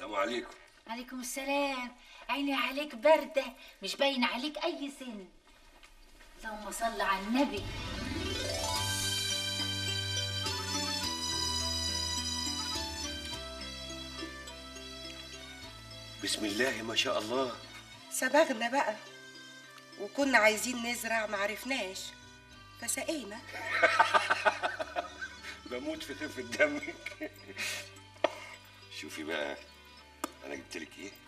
السلام عليكم عليكم السلام عيني عليك باردة مش باين عليك أي سن اللهم صل على النبي بسم الله ما شاء الله سبغنا بقى وكنا عايزين نزرع معرفناش فسقينا بموت في خفة دمك شوفي بقى انا جبت لك ايه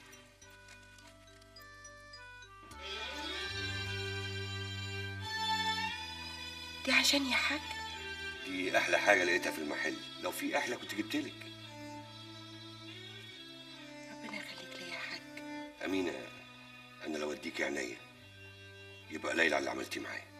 دي عشان يا حاج دي احلى حاجه لقيتها في المحل لو في احلى كنت جبت لك ربنا يخليك ليا يا حاج امينه انا لو اديك عينيا يبقى ليلى على اللي عملتيه معايا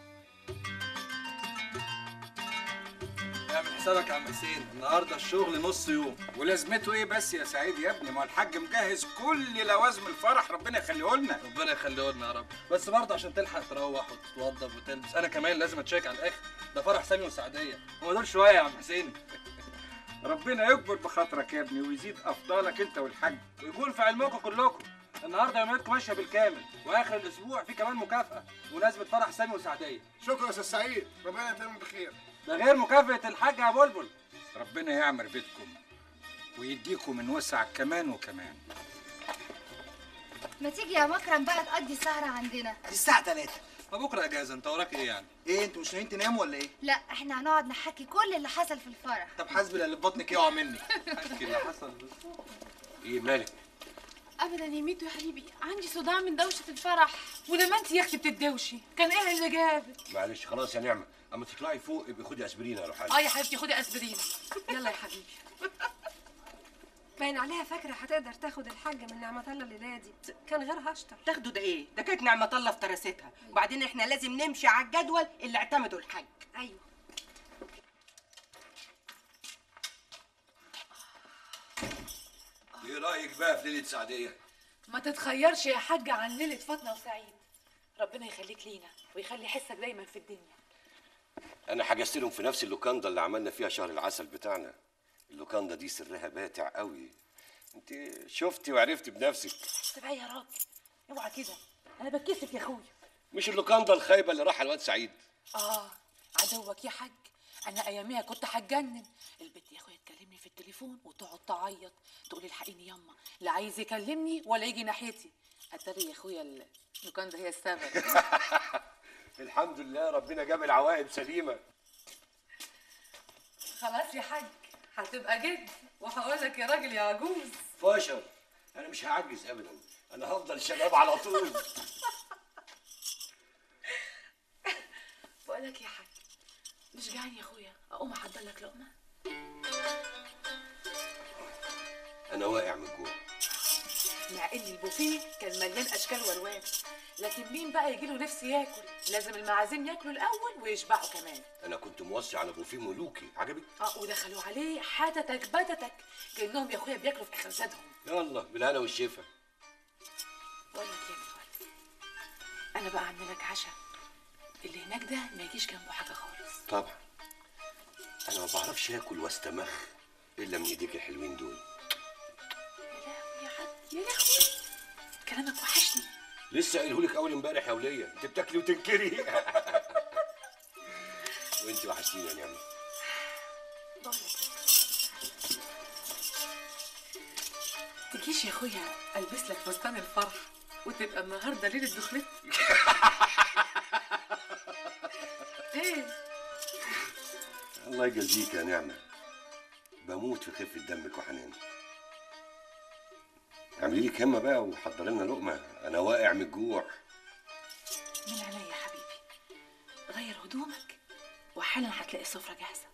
اعمل حسابك يا عم حسين النهارده الشغل نص يوم ولازمته ايه بس يا سعيد يا ابني ما هو الحاج مجهز كل لوازم الفرح ربنا يخليه لنا ربنا يخليه لنا يا رب بس برضه عشان تلحق تروح وتتوضب وتلبس انا كمان لازم اتشيك على الاخر ده فرح سامي وسعديه هو دول شويه يا عم حسين ربنا يكبر بخاطرك يا ابني ويزيد افضالك انت والحاج ويكون في علمكم كلكم النهارده يومياتكم ماشيه بالكامل واخر الاسبوع في كمان مكافاه بمناسبه فرح سامي وسعديه شكرا يا استاذ سعيد ربنا يتمم بخير ده غير مكافاه الحاج يا بلبل ربنا يعمر بيتكم ويديكم من وسع كمان وكمان ما تيجي يا مكرم بقى تقضي سهرة عندنا دي الساعة 3 ما بكره اجازه انت وراك ايه يعني ايه انتوا مش ناويين تناموا ولا ايه؟ لا احنا هنقعد نحكي كل اللي حصل في الفرح طب حاسبي اللي في بطنك يقع مني احكي اللي حصل ايه مالك ابدا يا ميتو يا حبيبي عندي صداع من دوشه الفرح ولما انت يا اختي بتتدوشي كان ايه اللي جابك معلش خلاص يا نعمه اما تطلعي فوق ابقي خدي اسبرين يا روحاني اه يا حبيبتي خدي اسبرين يلا يا حبيبي باين عليها فاكرة هتقدر تاخد الحاجة من نعمة الله الليلة دي كان غيرها اشطر تاخدوا ده ايه ده كانت نعمة الله في تراستها وبعدين احنا لازم نمشي على الجدول اللي اعتمده الحاج ايوه ايه رايك بقى في ليله سعديه ما تتخيرش يا حاجة عن ليلة فاطمة وسعيد ربنا يخليك لينا ويخلي حسك دايما في الدنيا انا حجزت لهم في نفس اللوكاندا اللي عملنا فيها شهر العسل بتاعنا اللوكاندا دي سرها باتع قوي انت شفتي وعرفتي بنفسك تبقى يا راجل اوعى كده انا بتكسف يا اخويا مش اللوكاندا الخايبه اللي راح الواد سعيد اه عدوك يا حاج انا اياميها كنت هتجنن البنت يا اخويا تكلمني في التليفون وتقعد تعيط تقول لي الحقيني ياما لا عايز يكلمني ولا يجي ناحيتي اتاري يا اخويا اللوكاندا هي السبب الحمد لله ربنا جاب العواقب سليمه خلاص يا حاج هتبقى جد وهقول لك يا راجل يا عجوز فاشر انا مش هعجز ابدا انا هفضل شباب على طول بقول لك يا حاج مش جعان يا اخويا اقوم احضر لك لقمه انا واقع من الجوع مع ان البوفيه كان مليان اشكال والوان لكن مين بقى يجي له نفس ياكل لازم المعازيم ياكلوا الاول ويشبعوا كمان انا كنت موصي على بوفيه ملوكي عجبك اه ودخلوا عليه حتتك بتتك كانهم يا اخويا بياكلوا في اخرزادهم يلا بالهنا والشفا بقول لك يا متولي انا بقى اعمل لك عشاء اللي هناك ده ما يجيش جنبه حاجه خالص طبعا انا ما بعرفش اكل واستمخ الا من ايديك الحلوين دول يا لهوي يا حاج يا لهوي كلامك وحشني لسه قايله لك اول امبارح يا وليه انت بتاكلي وتنكري وانت وحشتيني يا نعمه بقول لك تجيش يا اخويا البس لك فستان الفرح وتبقى النهارده ليله دخلتي ايه الله يجازيك يا نعمه بموت في خفه دمك وحنانك اعملي لي كمه بقى وحضر لنا لقمه انا واقع من الجوع من عينيا يا حبيبي غير هدومك وحالا هتلاقي السفره جاهزه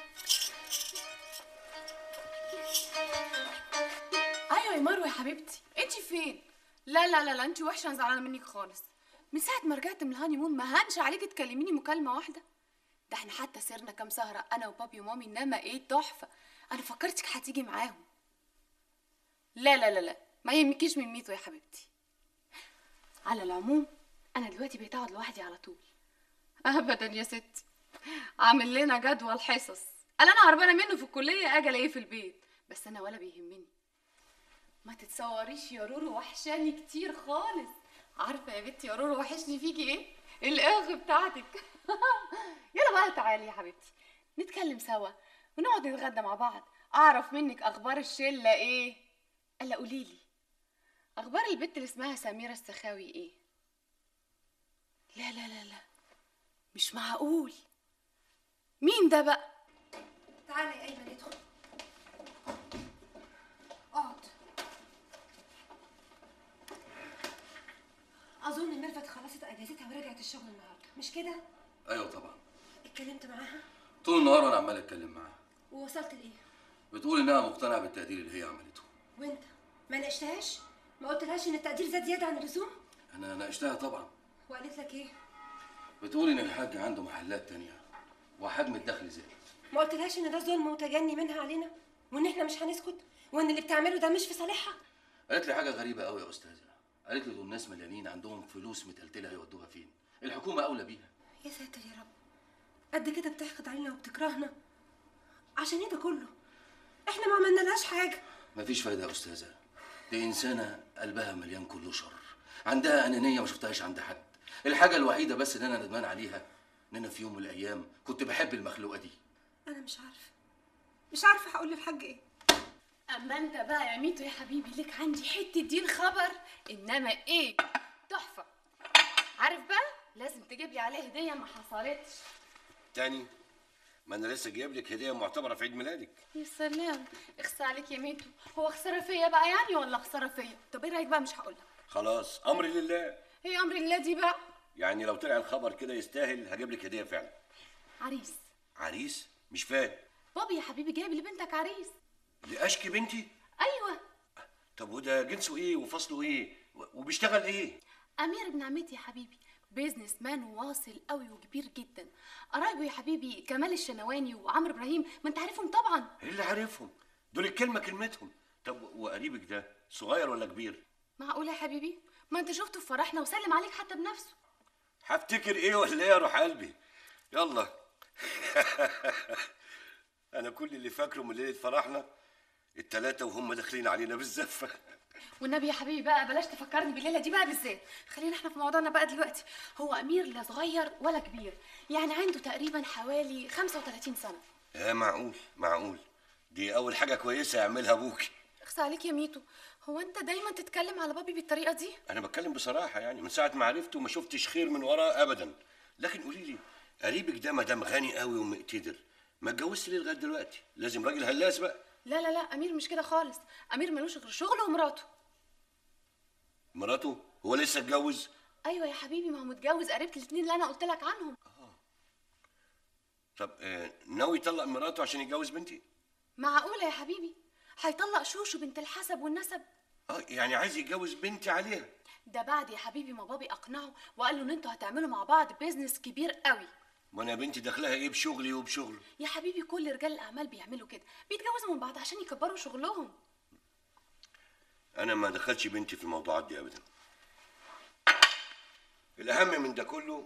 ايوه يا مروه يا حبيبتي انت فين لا لا لا لا انت وحشه انا زعلانه منك خالص من ساعه ما رجعت من الهاني مون ما هانش عليكي تكلميني مكالمه واحده ده احنا حتى سرنا كام سهره انا وبابي ومامي انما ايه تحفه انا فكرتك هتيجي معاهم لا لا لا لا ما يهمكيش من ميتو يا حبيبتي على العموم انا دلوقتي بقيت اقعد لوحدي على طول ابدا يا ستي عامل لنا جدول حصص قال انا هربانه منه في الكليه اجي الاقيه في البيت بس انا ولا بيهمني ما تتصوريش يا رورو وحشاني كتير خالص عارفه يا بنتي يا رورو وحشني فيكي ايه الاغ بتاعتك يلا بقى تعالي يا حبيبتي نتكلم سوا ونقعد نتغدى مع بعض اعرف منك اخبار الشله ايه الا قوليلي اخبار البت اللي اسمها سميره السخاوي ايه لا لا لا لا مش معقول مين ده بقى تعالى يا ايمن ادخل اقعد اظن ميرفت خلصت اجازتها ورجعت الشغل النهارده مش كده ايوه طبعا اتكلمت معاها طول النهار وانا عمال اتكلم معاها ووصلت لايه بتقول انها مقتنعه بالتقدير اللي هي عملته وانت ما ناقشتهاش ما قلتلهاش ان التقدير زاد زياده عن اللزوم انا ناقشتها طبعا وقالت لك ايه بتقول ان الحاج عنده محلات تانية وحجم الدخل زاد ما قلتلهاش ان ده ظلم وتجني منها علينا وان احنا مش هنسكت وان اللي بتعمله ده مش في صالحها قالت لي حاجه غريبه قوي يا استاذه قالت لي دول ناس مليانين عندهم فلوس متلتله هيودوها فين الحكومه اولى بيها يا ساتر يا رب قد كده بتحقد علينا وبتكرهنا عشان ايه ده كله احنا ما عملنالهاش حاجه مفيش فايده يا استاذه دي انسانه قلبها مليان كله شر عندها انانيه ما شفتهاش عند حد الحاجه الوحيده بس اللي انا ندمان عليها ان انا في يوم من الايام كنت بحب المخلوقه دي انا مش عارفه مش عارفه هقول للحاج ايه اما انت بقى يا ميتو يا حبيبي لك عندي حته دين خبر انما ايه تحفه عارف بقى لازم تجيب لي عليه هديه ما حصلتش تاني ما انا لسه جايب لك هديه معتبره في عيد ميلادك يا سلام اخسى عليك يا ميتو هو خساره فيا بقى يعني ولا خساره فيا طب ايه رايك بقى مش هقول لك خلاص امر لله ايه امر الله دي بقى يعني لو طلع الخبر كده يستاهل هجيب لك هديه فعلا عريس عريس مش فاهم بابي يا حبيبي جايب لبنتك عريس لاشكي بنتي ايوه طب وده جنسه ايه وفصله ايه و- وبيشتغل ايه امير ابن عمتي يا حبيبي بيزنس مان واصل قوي وكبير جدا قرايبه يا حبيبي كمال الشنواني وعمرو ابراهيم ما انت عارفهم طبعا ايه اللي عارفهم دول الكلمه كلمتهم طب وقريبك ده صغير ولا كبير معقوله يا حبيبي ما انت شفته في فرحنا وسلم عليك حتى بنفسه هفتكر ايه ولا ايه يا روح قلبي يلا انا كل اللي فاكره من ليله فرحنا التلاتة وهم داخلين علينا بالزفه والنبي يا حبيبي بقى بلاش تفكرني بالليله دي بقى بالذات خلينا احنا في موضوعنا بقى دلوقتي هو امير لا صغير ولا كبير يعني عنده تقريبا حوالي 35 سنه اه معقول معقول دي اول حاجه كويسه يعملها ابوكي اخصى عليك يا ميتو هو انت دايما تتكلم على بابي بالطريقه دي انا بتكلم بصراحه يعني من ساعه ما عرفته ما شفتش خير من وراه ابدا لكن قولي لي قريبك ده ما دام غني قوي ومقتدر ما اتجوزش ليه لغايه دلوقتي لازم راجل هلاس بقى لا لا لا امير مش كده خالص امير ملوش غير شغله ومراته مراته هو لسه اتجوز ايوه يا حبيبي ما هو متجوز قريبة الاثنين اللي انا قلت لك عنهم طب آه، ناوي يطلق مراته عشان يتجوز بنتي معقوله يا حبيبي هيطلق شوشو بنت الحسب والنسب اه يعني عايز يتجوز بنتي عليها ده بعد يا حبيبي ما بابي اقنعه وقال له ان انتوا هتعملوا مع بعض بيزنس كبير قوي ما انا بنتي داخلها ايه بشغلي وبشغله يا حبيبي كل رجال الاعمال بيعملوا كده بيتجوزوا من بعض عشان يكبروا شغلهم انا ما دخلش بنتي في الموضوعات دي ابدا الاهم من ده كله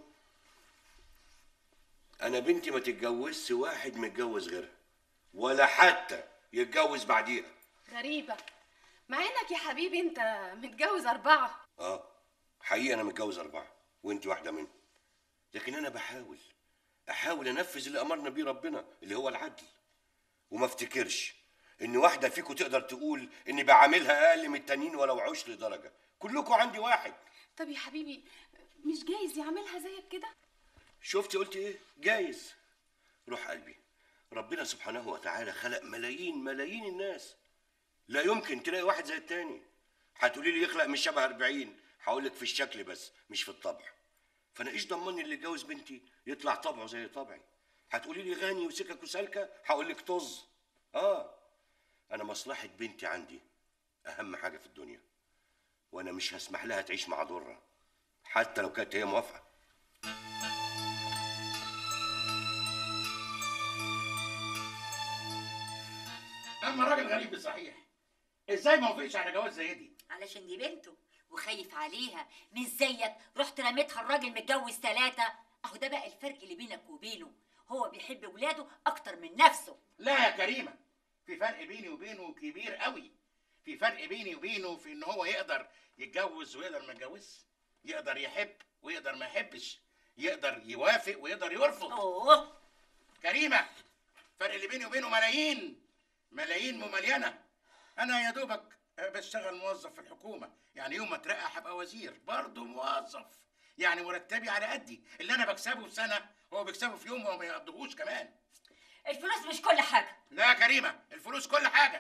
انا بنتي ما تتجوزش واحد متجوز غيرها ولا حتى يتجوز بعديها غريبه مع انك يا حبيبي انت متجوز اربعه اه حقيقة انا متجوز اربعة وانت واحدة منهم لكن انا بحاول احاول انفذ اللي امرنا بيه ربنا اللي هو العدل وما افتكرش ان واحدة فيكم تقدر تقول اني بعاملها اقل من التانيين ولو عشر درجة كلكم عندي واحد طب يا حبيبي مش جايز يعملها زيك كده شفتي قلت ايه جايز روح قلبي ربنا سبحانه وتعالى خلق ملايين ملايين الناس لا يمكن تلاقي واحد زي التاني هتقولي لي يخلق مش شبه 40 هقول لك في الشكل بس مش في الطبع فانا ايش ضمني اللي اتجوز بنتي يطلع طبعه زي طبعي هتقولي لي غني وسكك وسالكه هقول لك طز اه انا مصلحه بنتي عندي اهم حاجه في الدنيا وانا مش هسمح لها تعيش مع ضره حتى لو كانت هي موافقه اما الراجل غريب صحيح ازاي ما وافقش على جواز زي دي علشان دي بنته وخايف عليها مش زيك رحت رميتها الراجل متجوز ثلاثة اهو ده بقى الفرق اللي بينك وبينه هو بيحب ولاده اكتر من نفسه لا يا كريمه في فرق بيني وبينه كبير قوي في فرق بيني وبينه في ان هو يقدر يتجوز ويقدر ما يتجوزش يقدر يحب ويقدر ما يحبش يقدر يوافق ويقدر يرفض اوه كريمه فرق اللي بيني وبينه ملايين ملايين مملينه انا يا دوبك بشتغل موظف في الحكومه يعني يوم ما اترقى هبقى وزير برضه موظف يعني مرتبي على قدي اللي انا بكسبه في سنه هو بيكسبه في يوم وما يقضيهوش كمان الفلوس مش كل حاجه لا يا كريمه الفلوس كل حاجه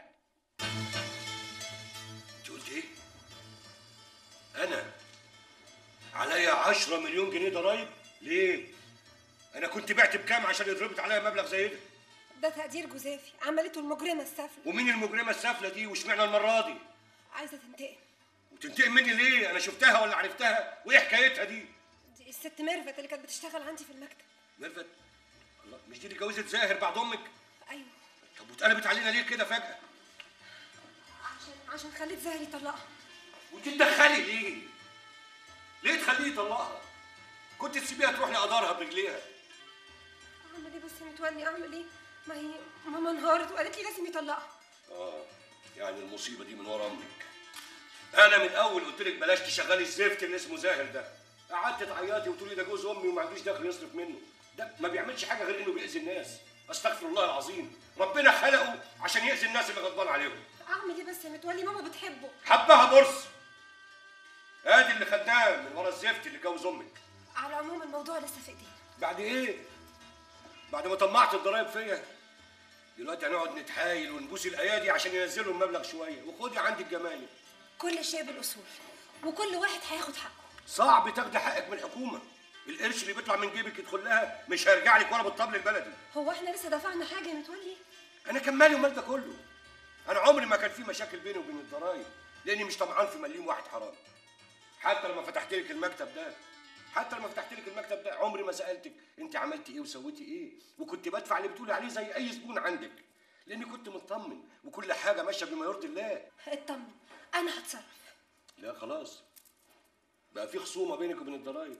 انت قلت ايه؟ انا عليا 10 مليون جنيه ضرايب ليه؟ انا كنت بعت بكام عشان يتربط عليا مبلغ زي ده؟ ده تقدير جوزافي عملته المجرمه السافله ومين المجرمه السافله دي واشمعنى المره دي؟ عايزه تنتقم وتنتقم مني ليه؟ انا شفتها ولا عرفتها؟ وايه حكايتها دي؟ دي الست ميرفت اللي كانت بتشتغل عندي في المكتب ميرفت الله مش دي اللي اتجوزت زاهر بعد امك؟ ايوه طب واتقلبت علينا ليه كده فجأة؟ عشان عشان خليت زهري يطلقها وتتدخلي ليه؟ ليه تخليه يطلقها؟ كنت تسيبيها تروح لقدارها برجليها اعمل ايه بس يا متولي اعمل ايه ما هي ماما انهارت وقالت لي لازم يطلقها اه يعني المصيبه دي من ورا امك انا من اول قلت لك بلاش تشغلي الزفت اللي اسمه زاهر ده قعدت تعيطي وتقولي ده جوز امي وما عندوش دخل يصرف منه ده ما بيعملش حاجه غير انه بيأذي الناس استغفر الله العظيم ربنا خلقه عشان يأذي الناس اللي غضبان عليهم اعمل ايه بس يا متولي ماما بتحبه حبها برص ادي اللي خدناه من ورا الزفت اللي جوز امك على العموم الموضوع لسه في ايدينا بعد ايه بعد ما طمعت الضرايب فيا دلوقتي هنقعد نتحايل ونبوس الايادي عشان ينزلوا المبلغ شويه وخدي عندي الجمايل كل شيء بالاصول وكل واحد هياخد حقه صعب تاخدي حقك من الحكومه القرش اللي بيطلع من جيبك يدخل لها مش هيرجع لك ولا بالطبل البلدي هو احنا لسه دفعنا حاجه يا متولي انا كان مالي ومال ده كله انا عمري ما كان في مشاكل بيني وبين الضرايب لاني مش طمعان في مليم واحد حرام حتى لما فتحت لك المكتب ده حتى لما فتحت لك المكتب ده عمري ما سالتك انت عملتي ايه وسويتي ايه وكنت بدفع اللي بتقولي عليه زي اي زبون عندك لاني كنت مطمن وكل حاجه ماشيه بما يرضي الله اطمن انا هتصرف لا خلاص بقى في خصومه بينك وبين الضرايب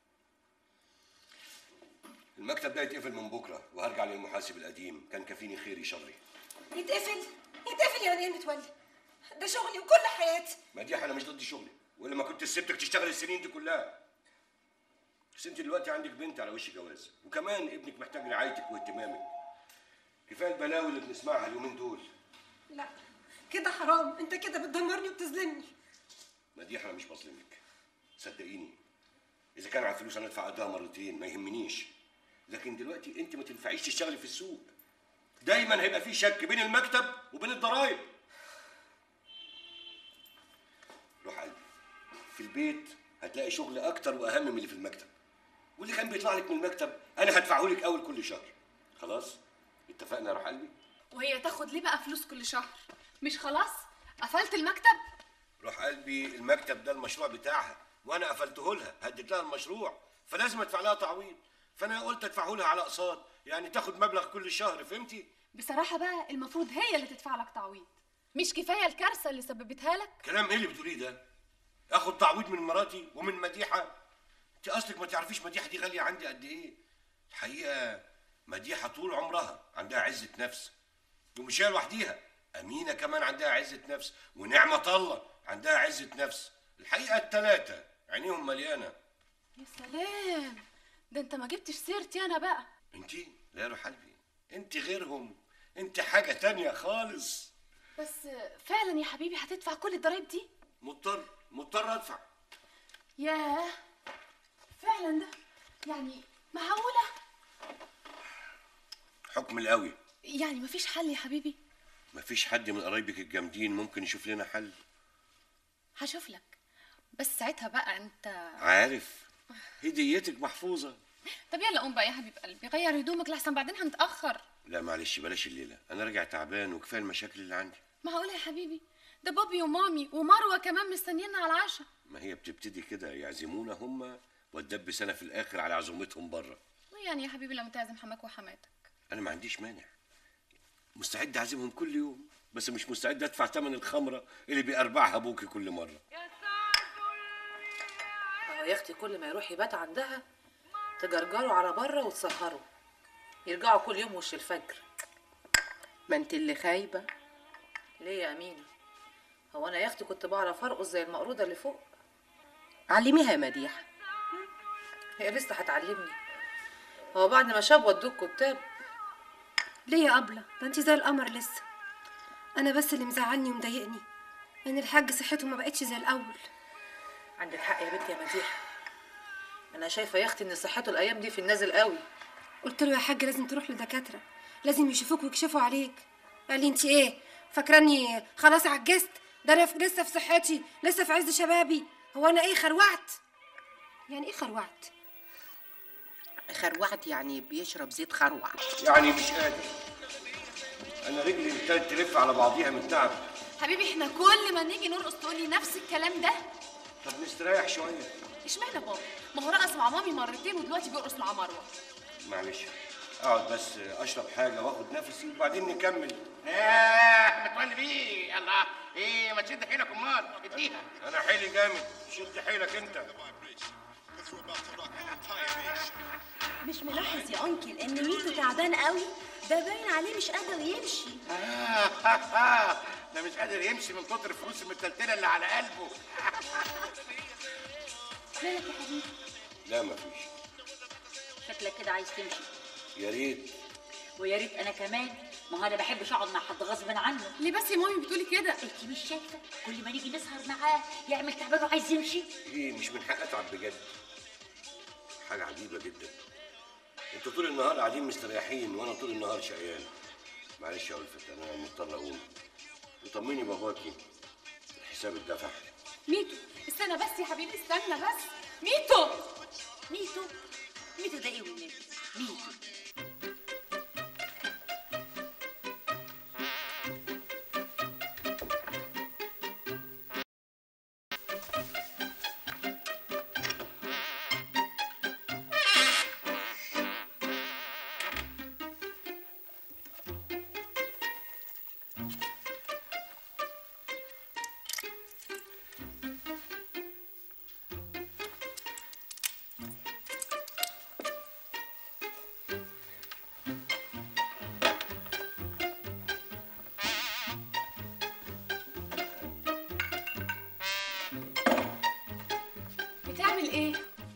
المكتب ده يتقفل من بكره وهرجع للمحاسب القديم كان كفيني خيري شري يتقفل يتقفل يعني ايه يا متولي ده شغلي وكل حياتي مديح انا مش ضد شغلي ولا ما كنت سبتك تشتغل السنين دي كلها بس انت دلوقتي عندك بنت على وش جواز وكمان ابنك محتاج رعايتك واهتمامك كفايه البلاوي اللي بنسمعها اليومين دول لا كده حرام انت كده بتدمرني وبتظلمني مديح انا مش بظلمك صدقيني اذا كان على الفلوس انا ادفع قدها مرتين ما يهمنيش لكن دلوقتي انت ما تنفعيش تشتغلي في السوق دايما هيبقى في شك بين المكتب وبين الضرايب روح قلبي في البيت هتلاقي شغل اكتر واهم من اللي في المكتب واللي كان بيطلع لك من المكتب انا هدفعه لك اول كل شهر خلاص اتفقنا يا روح قلبي وهي تاخد ليه بقى فلوس كل شهر مش خلاص قفلت المكتب روح قلبي المكتب ده المشروع بتاعها وانا قفلته لها هديت لها المشروع فلازم ادفع لها تعويض فانا قلت ادفعه لها على اقساط يعني تاخد مبلغ كل شهر فهمتي بصراحه بقى المفروض هي اللي تدفع لك تعويض مش كفايه الكارثه اللي سببتها لك كلام ايه اللي بتقوليه ده اخد تعويض من مراتي ومن مديحه انت اصلك ما تعرفيش مديحه دي غاليه عندي قد ايه الحقيقه مديحه طول عمرها عندها عزه نفس ومش هي لوحديها امينه كمان عندها عزه نفس ونعمه الله عندها عزه نفس الحقيقه الثلاثه عينيهم مليانه يا سلام ده انت ما جبتش سيرتي انا بقى انت لا يا روح قلبي انت غيرهم انت حاجه تانية خالص بس فعلا يا حبيبي هتدفع كل الضرايب دي مضطر مضطر ادفع ياه فعلا ده يعني معقوله حكم القوي يعني مفيش حل يا حبيبي مفيش حد من قرايبك الجامدين ممكن يشوف لنا حل هشوف لك بس ساعتها بقى انت عارف هديتك محفوظه طب يلا قوم بقى يا حبيب قلبي غير هدومك لحسن بعدين هنتاخر لا معلش بلاش الليله انا راجع تعبان وكفايه المشاكل اللي عندي معقوله يا حبيبي ده بابي ومامي ومروه كمان مستنينا على العشاء ما هي بتبتدي كده يعزمونا هم وتدبس انا في الاخر على عزومتهم بره يعني يا حبيبي لما تعزم حماك وحماتك انا ما عنديش مانع مستعد اعزمهم كل يوم بس مش مستعد ادفع ثمن الخمره اللي بيربعها ابوكي كل مره اه يا اختي كل ما يروح يبات عندها تجرجروا على بره وتسهروا يرجعوا كل يوم وش الفجر ما انت اللي خايبه ليه يا امينه هو انا يا اختي كنت بعرف ارقص زي المقروضه اللي فوق علميها يا مديحه هي لسه هتعلمني هو بعد ما شاب ودوك كتاب ليه يا أبلة ده انت زي القمر لسه انا بس اللي مزعلني ومضايقني ان الحاج صحته ما بقتش زي الاول عندك حق يا بنتي يا مديحه انا شايفه يا اختي ان صحته الايام دي في النازل قوي قلت له يا حاج لازم تروح لدكاتره لازم يشوفوك ويكشفوا عليك قال لي انت ايه فاكراني خلاص عجزت ده انا في- لسه في صحتي لسه في عز شبابي هو انا ايه خروعت يعني ايه خروعت خروعت يعني بيشرب زيت خروع يعني مش قادر انا رجلي ابتدت تلف على بعضيها من التعب حبيبي احنا كل ما نيجي نرقص تقولي نفس الكلام ده طب نستريح شويه اشمعنى بابا ما هو رقص مع مامي مرتين ودلوقتي بيرقص مع مروه معلش اقعد بس اشرب حاجه واخد نفسي وبعدين نكمل ايه متولي بيه الله ايه ما تشد حيلك امال اديها انا حيلي جامد شد حيلك انت مش ملاحظ يا انكل ان ميتو تعبان قوي ده باين عليه مش قادر يمشي آه، ده مش قادر يمشي من كتر الفلوس المتلتله اللي على قلبه مالك يا حبيبي لا مفيش شكلك كده عايز تمشي يا ريت ويا ريت انا كمان ما هو انا بحبش اقعد مع حد غصب عنه ليه بس يا مامي بتقولي كده انت مش شايفه كل ما نيجي نسهر معاه يعمل تعبان وعايز يمشي ايه مش من حق اتعب بجد حاجه عجيبه جدا انتوا طول النهار قاعدين مستريحين وانا طول النهار شقيان معلش يا ألفت انا مضطر اقوم وطمني باباكي الحساب اتدفع ميتو استنى بس يا حبيبي استنى بس ميتو ميتو ميتو ده ايه والنبي ميتو بتعمل ايه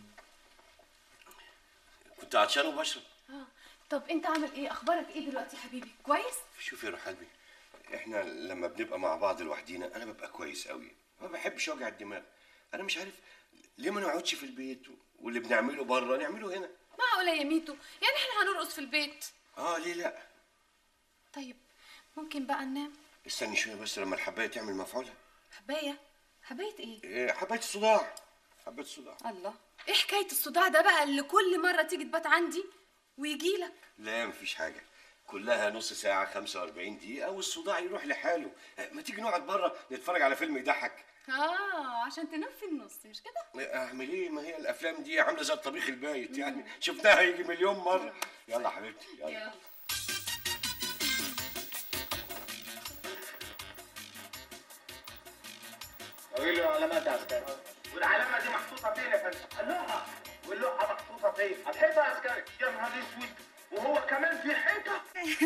كنت عطشان وبشرب اه طب انت عامل ايه اخبارك ايه دلوقتي يا حبيبي كويس شوفي يا روح قلبي احنا لما بنبقى مع بعض لوحدينا انا ببقى كويس قوي ما بحبش وجع الدماغ انا مش عارف ليه ما نقعدش في البيت واللي بنعمله بره نعمله هنا معقوله يا ميتو يعني احنا هنرقص في البيت اه ليه لا طيب ممكن بقى ننام استني شويه بس لما الحبايه تعمل مفعولها حبايه حبايه ايه إيه حبايه الصداع حبايه الصداع الله ايه حكايه الصداع ده بقى اللي كل مره تيجي تبات عندي ويجي لك لا مفيش حاجه كلها نص ساعه 45 دقيقه والصداع يروح لحاله آه، ما تيجي نقعد بره نتفرج على فيلم يضحك اه عشان تنام في النص مش كده اعمل ايه ما هي الافلام دي عامله زي الطبيخ البايت يعني شفناها يجي مليون مره يلا يا حبيبتي يلا قولي له علامات يا عسكري والعلامه دي محطوطه فين يا فندم؟ اللوحه واللوحه محطوطه فين؟ الحيطه يا عسكري يا نهار اسود وهو كمان في حيطه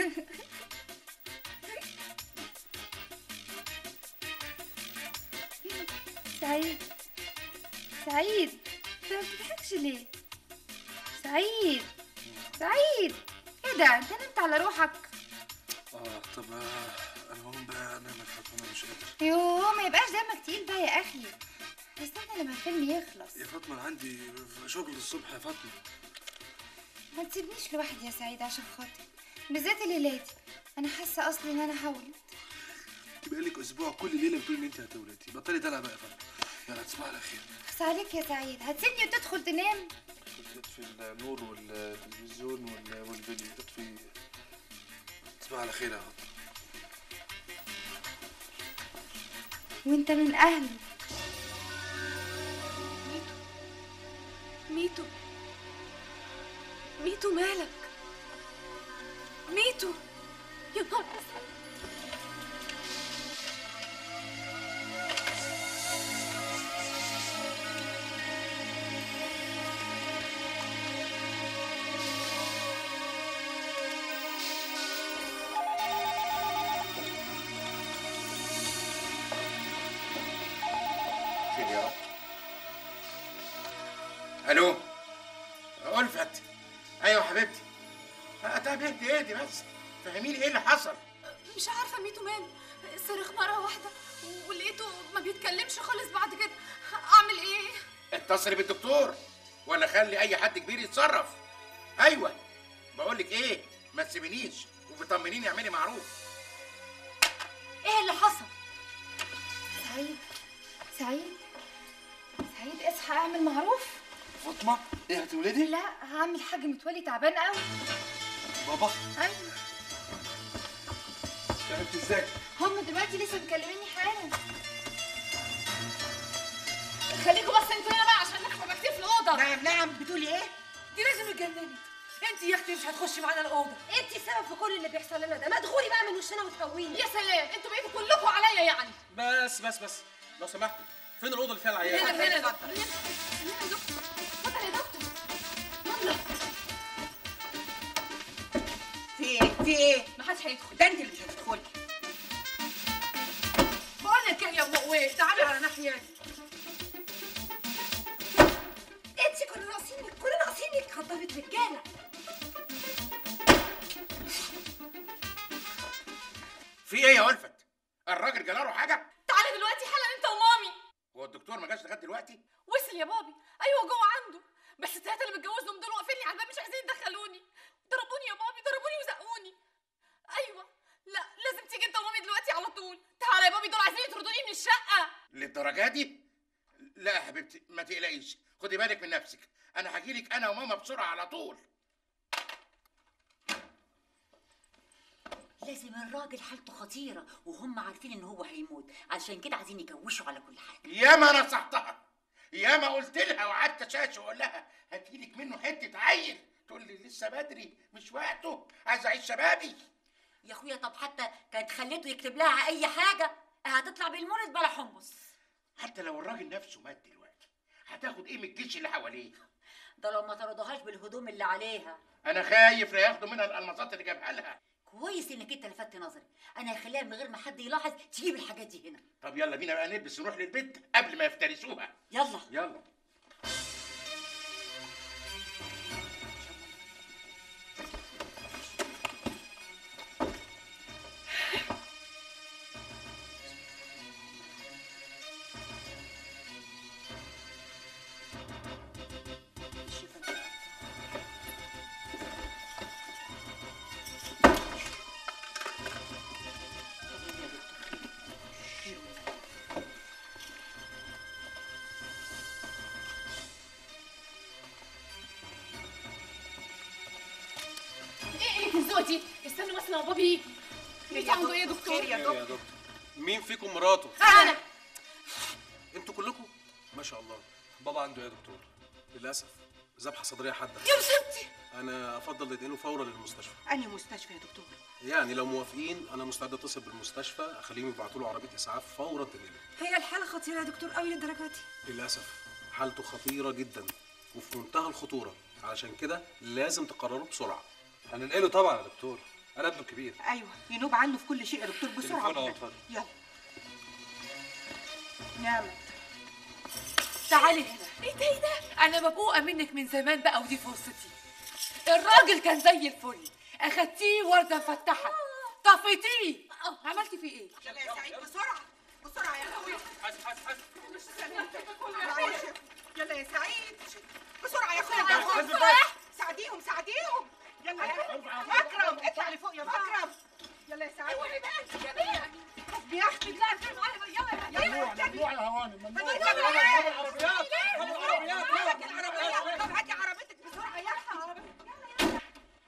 سعيد سعيد انت ما بتضحكش ليه سعيد سعيد ايه ده انت نمت على روحك اه طب آه، انا هقوم بقى انام يا فاطمه انا مش قادر يوه ما يبقاش دمك تقيل بقى يا اخي استنى لما الفيلم يخلص يا فاطمه انا عندي شغل الصبح يا فاطمه ما تسيبنيش لوحدي يا سعيد عشان خاطر بالذات الليله دي انا حاسه اصلي ان انا هولد يبقى لك اسبوع كل ليله بتقولي ان انت هتولدي بطلي دلع بقى يا فاطمه يلا تصبح على خير بس عليك يا سعيد هتسيبني وتدخل تنام تطفي النور والتلفزيون وال- والفيديو تطفي تصبح على خير يا فاطمه وانت من اهلي ميتو ميتو مالك ميتو يا نهار أسود. الو ألفت ايوه حبيبتي آه، طب اهدي اهدي بس فهميني ايه اللي حصل مش عارفه ميتو مال صرخ مره واحده ولقيته ما بيتكلمش خالص بعد كده اعمل ايه اتصلي بالدكتور ولا خلي اي حد كبير يتصرف ايوه بقول لك ايه ما تسيبنيش وبطمنيني اعملي معروف ايه اللي حصل سعيد سعيد سعيد اصحى اعمل معروف فاطمه ايه هتولدي لا هعمل حاجه متولي تعبان قوي بابا ايوه انت ازاي هم دلوقتي لسه مكلميني حالا خليكوا بس انتوا هنا بقى عشان نحفظ مكتوب في الاوضه نعم نعم بتقولي ايه دي لازم اتجننت انت يا اختي مش هتخشي معانا الاوضه انت السبب في كل اللي بيحصل لنا ده ما تغوري بقى من وشنا وتهويني يا سلام انتوا بقيتوا كلكم عليا يعني بس بس بس لو سمحتي فين الاوضه اللي فيها العيال هنا هنا يا دكتور هنا هنا يا دكتور اتفضل يا دكتور يلا في ايه في ايه ما حدش هيدخل ده انت اللي مش هتدخلي بقول لك ايه يا ام قويه تعالي على ناحيتي انت كنا ناقصينك كنا ناقصينك خطفت رجاله في ايه يا ألفت الراجل جاله حاجه تعالى دلوقتي حالا انت ومامي هو الدكتور ما جاش لغايه دلوقتي وصل يا بابي ايوه جوه عنده بس الثلاثه اللي متجوزهم دول واقفين لي على الباب مش عايزين يدخلوني ضربوني يا بابي ضربوني وزقوني ايوه لا لازم تيجي انت ومامي دلوقتي على طول تعالى يا بابي دول عايزين يطردوني من الشقه للدرجه دي لا يا حبيبتي ما تقلقيش خدي بالك من نفسك انا هجيلك انا وماما بسرعه على طول لازم الراجل حالته خطيرة وهم عارفين ان هو هيموت عشان كده عايزين يكوشوا على كل حاجة ياما نصحتها ياما قلت لها وقعدت اشاش واقول لها هاتيلك منه حته عيل تقول لي لسه بدري مش وقته عايز اعيش شبابي يا اخويا طب حتى كانت خليته يكتب لها اي حاجة هتطلع بالمولد بلا حمص حتى لو الراجل نفسه مات دلوقتي هتاخد ايه من الجيش اللي حواليه ده لو ما طردوهاش بالهدوم اللي عليها انا خايف لا ياخدوا منها الالماسات اللي جابها لها كويس انك انت لفتت نظري انا هخليها من غير ما حد يلاحظ تجيب الحاجات دي هنا طب يلا بينا بقى نلبس ونروح للبيت قبل ما يفترسوها يلا يلا ايه ايه الذوق دي استنوا بس لما بابي يجي بيتي عنده ايه يا دكتور خير يا دكتور مين فيكم مراته انا انتوا كلكم ما شاء الله بابا عنده ايه يا دكتور للاسف ذبحه صدريه حاده يا مصيبتي انا افضل تنقله فورا للمستشفى انهي مستشفى يا دكتور يعني لو موافقين انا مستعد اتصل بالمستشفى اخليهم يبعتوا له عربيه اسعاف فورا تنقله هي الحاله خطيره يا دكتور قوي للدرجه دي للاسف حالته خطيره جدا وفي منتهى الخطوره علشان كده لازم تقرروا بسرعه هننقله طبعا يا دكتور انا ابنه الكبير ايوه ينوب عنه في كل شيء يا دكتور بسرعه تليفون اهو اتفضل يلا نعم تعالي هنا ايه ده ايه ده انا مبقوقه منك من زمان بقى ودي فرصتي الراجل كان زي الفل اخدتيه ورده مفتحه طفيتيه عملتي فيه ايه يلا يا سعيد بسرعه بسرعه يا اخويا حسب حسب حسب يلا يا سعيد بسرعه يا اخويا حسب ده بس. ساعديهم ساعديهم يلا يا اكرم اطلع لفوق يا اكرم يلا يا سعيد يا اختي لا يلا يلا ممنوع يا هواني ممنوع العربيات العربيات العربيات طب هاتي عربيتك بسرعه يا اختي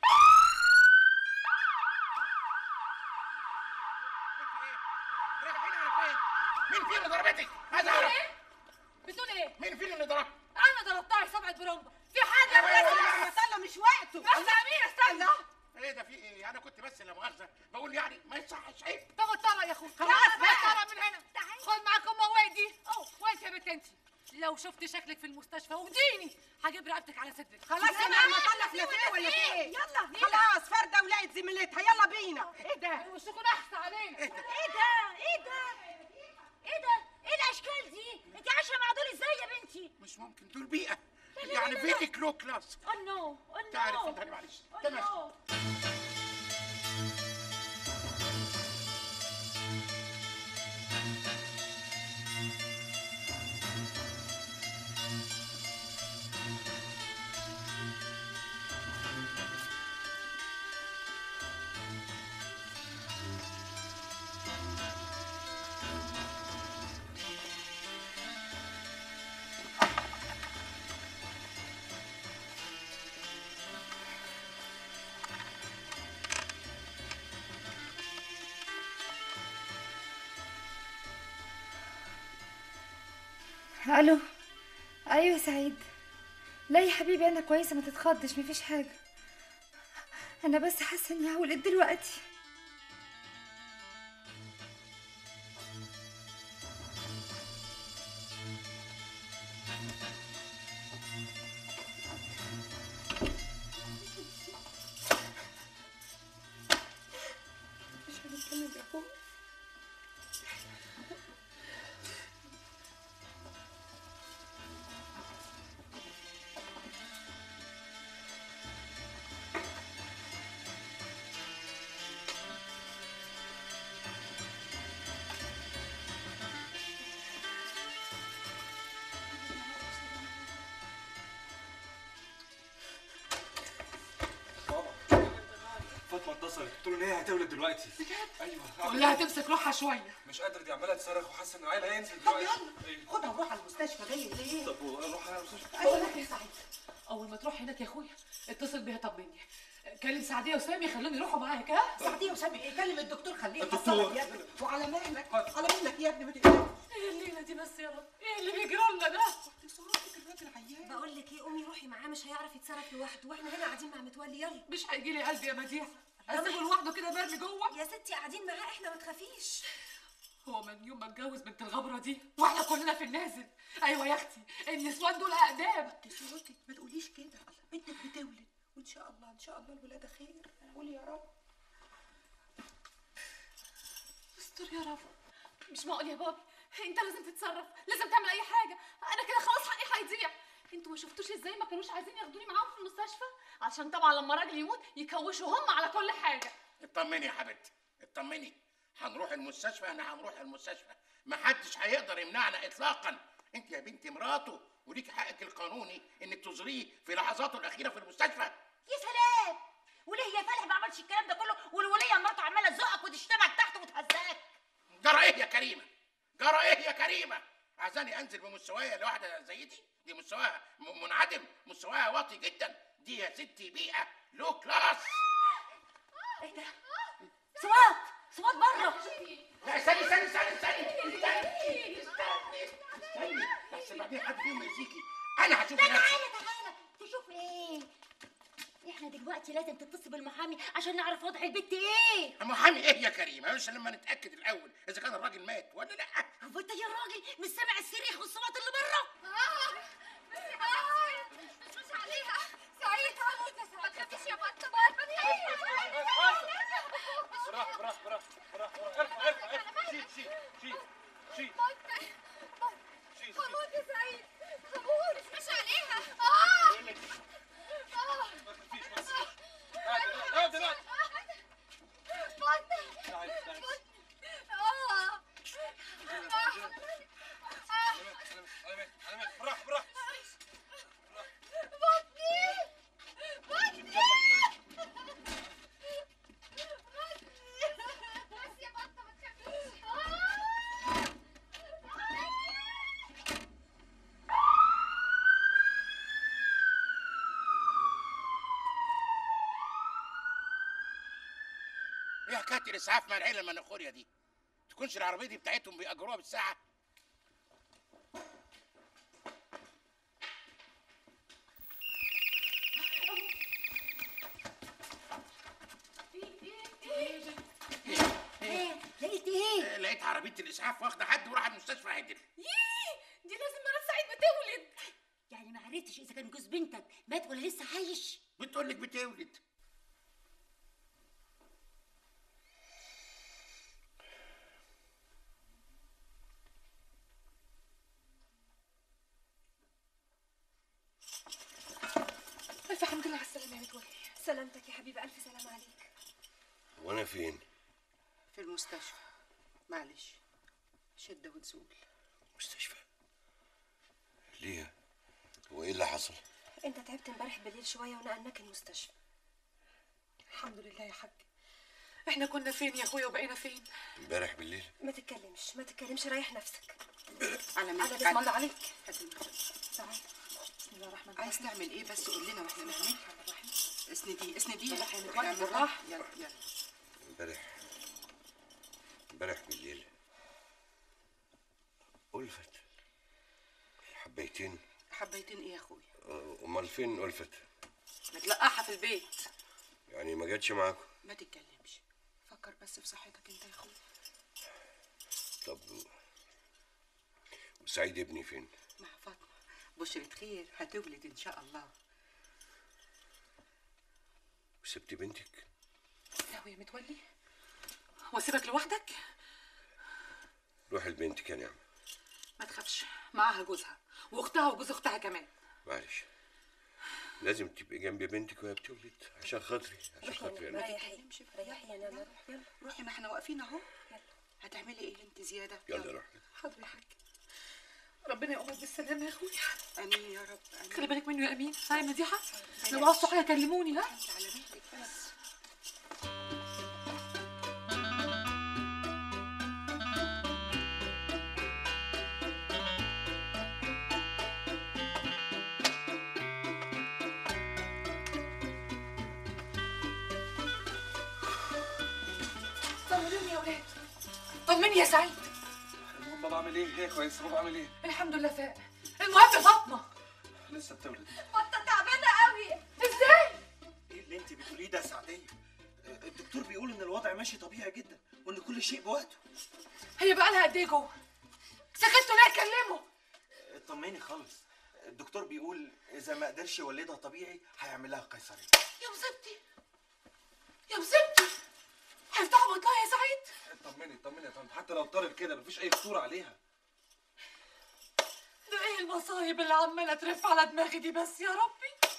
رايحين على فين مين فيهم اللي ضربتك عايز اعرف بتقول ايه مين فيهم اللي ضربك انا ضربتها سبعه برمبه في حاجه يا استنى مش وقته بس امير استنى ايه ده في ايه انا كنت بس لا مؤاخذه بقول يعني ما يصحش عيب طب اطلع يا اخويا خلاص بقى. اطلع من هنا خد معاك ام وادي وانت يا بنت انت لو شفت شكلك في المستشفى وديني هجيب رقبتك على صدرك خلاص انا ما طلع لا فيه ولا فيه ايه يلا خلاص فرده ولقت زميلتها يلا بينا ايه ده وشكون احسن علينا ايه ده ايه ده ايه ده ايه الاشكال دي انت عايشه مع دول ازاي يا بنتي مش ممكن دول بيئه يعني فيك لو كلاس Oh no! Oh no! تعرف اتفضلي معلش Oh تمام no! الو ايوه سعيد لا يا حبيبي انا كويسه ما تتخضش مفيش حاجه انا بس حاسه اني هولد دلوقتي مش هنتكلم يا اخويا فاطمه اتصلت قلت له ان هي هتولد دلوقتي ايوه قول لها تمسك روحها شويه مش قادر دي عماله تصرخ وحاسه ان العيل هينزل دلوقتي طب خدها وروح على المستشفى جاي ليه؟ طب اروح على المستشفى بقول لك يا سعيد اول ما تروح هناك يا اخويا اتصل بيها طمني كلم سعديه وسامي خليهم يروحوا معاك ها سعديه وسامي ايه كلم الدكتور خليه الدكتور. يحصلك يا ابني وعلى مهلك على مهلك يا ابني ما تقلقش ايه الليله دي بس يا رب ايه اللي بيجرى لنا ده بقول لك ايه قومي روحي معاه مش هيعرف يتصرف لوحده واحنا هنا قاعدين مع متولي يلا مش هيجي لي قلبي يا مديح اسيبه لوحده كده مرمي جوه يا ستي قاعدين معاه احنا ما تخافيش هو من يوم ما اتجوز بنت الغبره دي واحنا كلنا في النازل ايوه يا اختي النسوان دول اقدام تسوتي ما تقوليش كده بنتك بتولد وان شاء الله ان شاء الله الولاده خير قولي يا رب استر يا رب مش معقول يا بابي انت لازم تتصرف لازم تعمل اي حاجه انا كده خلاص حقي هيضيع انتوا ما شفتوش ازاي ما كانوش عايزين ياخدوني معاهم في المستشفى عشان طبعا لما راجل يموت يكوشوا هم على كل حاجه اطمني يا حبيبتي اطمني هنروح المستشفى انا هنروح المستشفى ما حدش هيقدر يمنعنا اطلاقا انت يا بنتي مراته وليك حقك القانوني انك تزوريه في لحظاته الاخيره في المستشفى يا سلام وليه يا فالح ما عملش الكلام ده كله والوليه مراته عماله تزقك وتشتمك تحت وتهزقك جرى ايه يا كريمه جرى ايه يا كريمه عايزاني انزل بمستوايا لواحده زي دي دي مستواها م- منعدم مستواها واطي جدا دي يا ستي بيئه لو كلاس ايه ده صوات صوات بره لا استني استني استني استني استني استني استني بس بعدين حد فيهم يأذيكي انا هشوف لا نفسي تعالى تعالى تشوف ايه احنا دلوقتي لازم تتصل بالمحامي عشان نعرف وضع البت ايه محامي ايه يا كريمه مش لما نتاكد الاول اذا كان الراجل مات ولا لا هو انت يا راجل مش سامع الصريخ والصوت اللي بره مش عليها سعيد هموت يا سعيد ما تخافيش يا بطه براح براح براح براح ارفع ارفع ارفع شيل شيل شيل شيل هموت يا سعيد هموت مش عليها اه ما تخافيش ما تخافيش اقعد اقعد دلوقتي بطه تعالي تعالي براح براح ايه حكايه الاسعاف مع العيله المناخوريه دي تكونش العربيه دي بتاعتهم بيأجروها بالساعه ايه لقيت ايه آه، لقيت عربيه الاسعاف واخده حد وراح المستشفى عدل دي لازم مرات سعيد بتولد يعني ما عرفتش اذا كان جوز بنتك مات ولا لسه عايش بتقول لك بتولد سلامتك يا حبيبي الف سلام عليك وانا فين في المستشفى معلش شدة وتزول مستشفى ليه هو ايه اللي حصل انت تعبت امبارح بالليل شويه ونقلناك المستشفى الحمد لله يا حاج احنا كنا فين يا اخويا وبقينا فين امبارح بالليل ما تتكلمش ما تتكلمش ريح نفسك على على مهلك بسم الله عليك هات المخدة. تعالى بسم الله الرحمن عايز الرحيم تعمل ايه بس قول لنا واحنا نعمل اسندي اسندي بالراحة يا اعمل متولي، بالراحة. يلا يلا امبارح امبارح بالليل ألفت حبيتين حبيتين ايه يا اخويا أه، امال فين ألفت متلقحها في البيت يعني ما جاتش معاكم ما تتكلمش فكر بس في صحتك انت يا اخويا طب وسعيد ابني فين مع فاطمه بشرة خير هتولد ان شاء الله وسبت بنتك يا متولي واسيبك لوحدك روح لبنتك يا نعمة ما تخافش معاها جوزها واختها وجوز اختها كمان معلش لازم تبقي جنب بنتك وهي بتولد عشان خاطري عشان خاطري انا ريحي ريحي يا نانا روح يلا روحي ما احنا واقفين اهو هتعملي ايه انت زياده يلا روح حاضر يا حاج ربنا يقومك بالسلامه يا اخويا امين يا رب امين خلي بالك منه يا امين ها يا مديحه لو عاوزتوا حاجه كلموني ها على مهلك بس طمنوني يا ولاد طمني يا سعيد المهم بابا عامل ايه؟ هي كويس بابا عامل ايه؟ الحمد لله فاق المهم فاطمه لسه بتولد بطه تعبانه قوي ازاي ايه اللي انت بتقوليه ده يا سعديه الدكتور بيقول ان الوضع ماشي طبيعي جدا وان كل شيء بوقته هي بقى لها قد ايه جوه سكتوا ليه اتكلموا اطمني خالص الدكتور بيقول اذا ما قدرش يولدها طبيعي هيعمل لها قيصريه يا مصيبتي يا مصيبتي هيفتحوا بطنها يا سعيد اطمني اطمني يا طنط حتى لو اضطرت كده مفيش اي خطوره عليها ده ايه المصايب اللي عماله ترف على دماغي دي بس يا ربي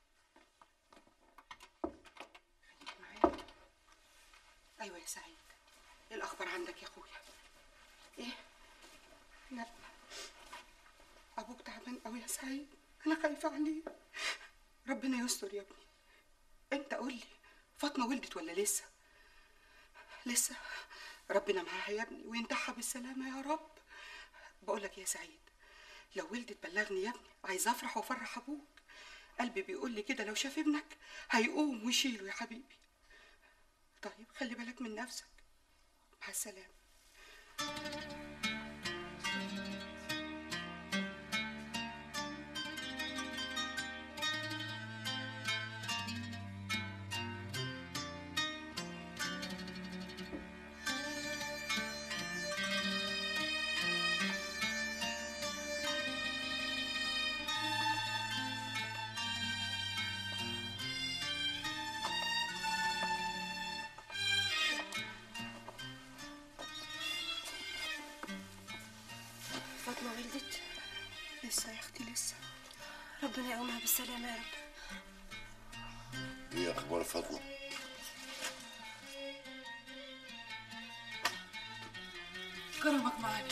ايوه يا سعيد ايه الاخبار عندك يا اخويا ايه لا ابوك تعبان قوي يا سعيد انا خايفه عليه ربنا يستر يا ابني انت قول لي فاطمه ولدت ولا لسه لسه ربنا معاها يا ابني وينتحها بالسلامه يا رب بقول لك يا سعيد لو ولدت بلغني يا ابني عايز افرح وافرح ابوك قلبي بيقول لي كده لو شاف ابنك هيقوم ويشيله يا حبيبي طيب خلي بالك من نفسك مع السلامه فاطمه ولدت لسه يا اختي لسه ربنا يقومها بالسلامه يا رب ايه اخبار فاطمه كرمك معانا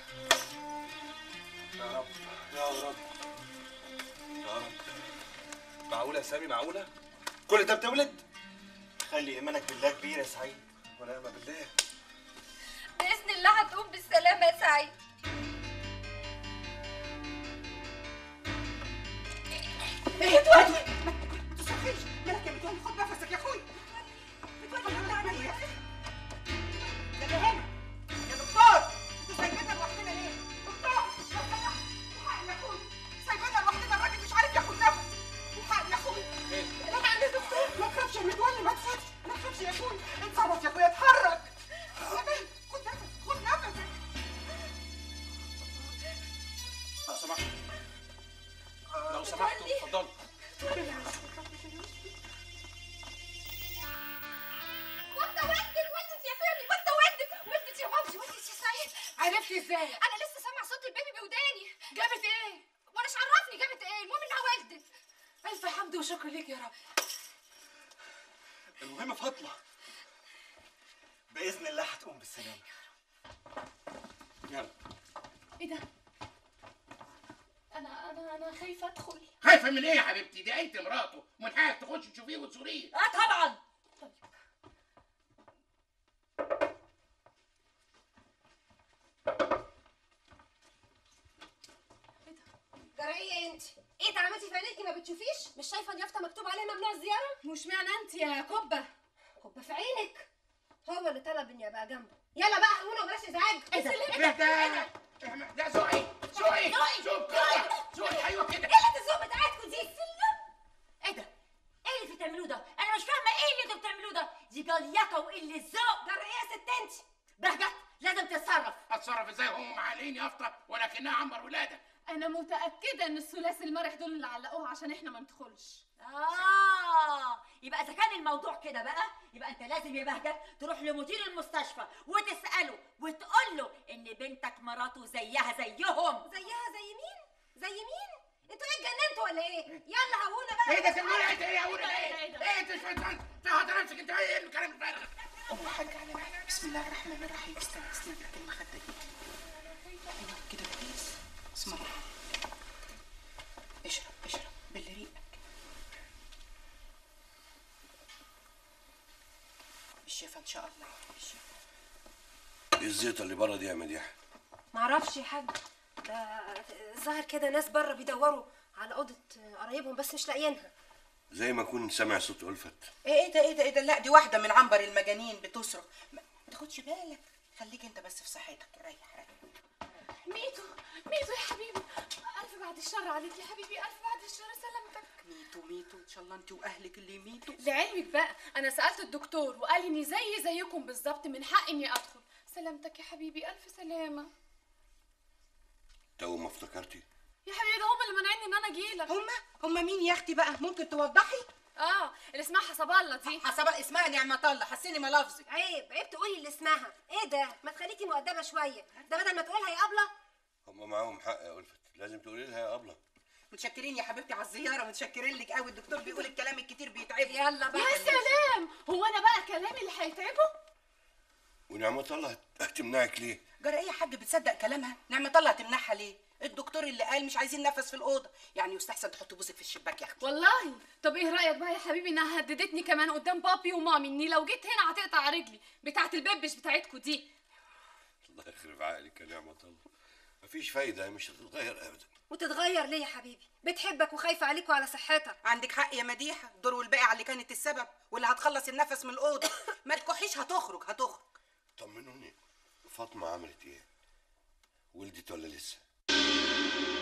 يا رب يا رب يا رب معقوله يا سامي معقوله؟ كل ده بتولد خلي ايمانك بالله كبير يا سعيد ونعم بالله باذن الله هتقوم بالسلامه يا سعيد ايه متولي ما تصحيش مالك يا متولي خد نفسك يا اخويا متولي بتعمل ايه يلا هنا يا دكتور انتوا سايبيننا لوحدنا ليه دكتور لو سمحت الحقني يا اخويا سايبيننا لوحدنا الراجل مش عارف ياخد نفس الحقني يا اخويا الحقني يا دكتور ما تخافش يا متولي ما تخافش ما تخافش يا اخويا اتصرف يا اخويا اتحرك يا بيه خد نفس خد نفسك لو سمحت لو سمحتوا اتفضلوا بطه ولدت ولدت يا سامي بطه ولدت ولدت يا مامتي ولدت يا سعيد عرفتي ازاي انا لسه سامع صوت البيبي بوداني جابت ايه وانا مش عرفني جابت ايه المهم انها ولدت الف حمد وشكر ليك يا رب المهم فاطمه باذن الله هتقوم بالسلامه يلا ايه ده انا انا انا خايفه ادخل خايفه من ايه يا حبيبتي دي انت مراته من حقك تخش تشوفيه وتزوريه اه طبعا جرأية انت ايه ده عملتي في عينيكي ما بتشوفيش مش شايفه اليافطه مكتوب عليها ممنوع الزياره مش معنى انت يا كبه كبه في عينك هو اللي طلب اني ابقى جنبه يلا بقى هونا وبلاش ازعاج ايه ده ايه ده ده زوقي زوقي شوف كده زوقي ايوه كده ايه اللي الذوق بتاعتكم دي ايه ده ايه اللي بتعملوه ده انا مش فاهمه ايه اللي انتوا بتعملوه ده دي جليطه وقله ذوق جرأية يا ست انت بهجت لازم تتصرف اتصرف ازاي هم معلقين يافطه ولكنها عنبر ولاده انا متاكده ان الثلاثي المرح دول اللي علقوها عشان احنا ما ندخلش اه يبقى اذا كان الموضوع كده بقى يبقى انت لازم يا بهجت تروح لمدير المستشفى وتساله وتقول له ان بنتك مراته زيها زيهم زيها زي مين زي مين انتوا ايه اتجننتوا ولا ايه يلا هونا بقى ايه ده كمان ايه ده ايه يا ولد ايه ايه انت شويه تقعد نفسك انت ايه الكلام الفارغ ام الحاج على مهلك بسم الله الرحمن الرحيم استنى استنى لك المخده دي ايوه كده كويس بسم الله اشرب اشرب باللي ريقك بالشفا ان شاء الله بالشفا ايه الزيطه اللي بره دي يا مديحه معرفش يا حاج ده ظاهر كده ناس بره بيدوروا على اوضه قرايبهم بس مش لاقيينها زي ما اكون سامع صوت ألفت ايه ايه ده ايه ده ايه ده لا دي واحده من عنبر المجانين بتصرخ ما ما تاخدش بالك خليك انت بس في صحتك ريح ريح ميتو ميتو يا حبيبي الف بعد الشر عليك يا حبيبي الف بعد الشر سلامتك ميتوا ميتوا ان شاء الله انت واهلك اللي يميتوا لعلمك بقى انا سالت الدكتور وقال اني زي زيكم بالظبط من حق اني ادخل سلامتك يا حبيبي الف سلامه تو ما افتكرتي يا حبيبي ده هم اللي مانعيني ان انا اجيلك هما هما مين يا اختي بقى ممكن توضحي اه اللي اسمها حسب الله دي حسب اسمها نعمة الله حسيني ملفظك عيب عيب تقولي اللي اسمها ايه ده ما تخليكي مؤدبه شويه ده بدل ما تقولها يا ابله هم معاهم حق يا ألفت لازم تقولي لها يا أبلة متشكرين يا حبيبتي على الزياره متشكرين لك قوي الدكتور بيقول الكلام الكتير بيتعب يلا يا سلام هو انا بقى كلامي اللي هيتعبه ونعمة الله هت- هتمنعك ليه؟ جرى ايه يا حاج بتصدق كلامها نعمة الله هتمنعها ليه الدكتور اللي قال مش عايزين نفس في الاوضه يعني يستحسن تحط بوزك في الشباك يا اختي والله طب ايه رايك بقى يا حبيبي انها هددتني كمان قدام بابي ومامي اني لو جيت هنا هتقطع رجلي بتاعه البيبش بتاعتكوا دي الله يخرب عقلك يا نعمة الله مفيش فايدة مش هتتغير أبدا وتتغير ليه يا حبيبي بتحبك وخايفه عليك وعلى صحتك عندك حق يا مديحه الدور والباقي اللي كانت السبب واللي هتخلص النفس من الاوضه ما تكحيش هتخرج هتخرج طمنوني فاطمة عملت إيه؟ ولدت ولا لسه؟